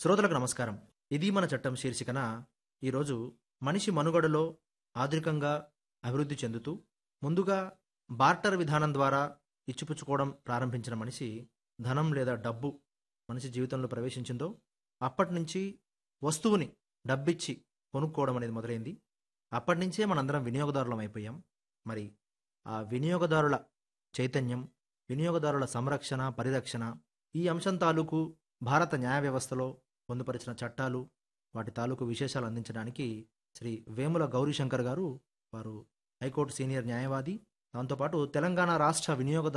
శ్రోతలకు నమస్కారం ఇది మన చట్టం శీర్షికన ఈరోజు మనిషి మనుగడలో ఆధునికంగా అభివృద్ధి చెందుతూ ముందుగా బార్టర్ విధానం ద్వారా ఇచ్చిపుచ్చుకోవడం ప్రారంభించిన మనిషి ధనం లేదా డబ్బు మనిషి జీవితంలో ప్రవేశించిందో అప్పటి నుంచి వస్తువుని డబ్బిచ్చి కొనుక్కోవడం అనేది మొదలైంది అప్పటి నుంచే మనందరం వినియోగదారులం అయిపోయాం మరి ఆ వినియోగదారుల చైతన్యం వినియోగదారుల సంరక్షణ పరిరక్షణ ఈ అంశం తాలూకు భారత న్యాయ వ్యవస్థలో పొందుపరిచిన చట్టాలు వాటి తాలూకు విశేషాలు అందించడానికి శ్రీ వేముల గౌరీశంకర్ గారు వారు హైకోర్టు సీనియర్ న్యాయవాది దాంతోపాటు తెలంగాణ రాష్ట్ర వినియోగదారు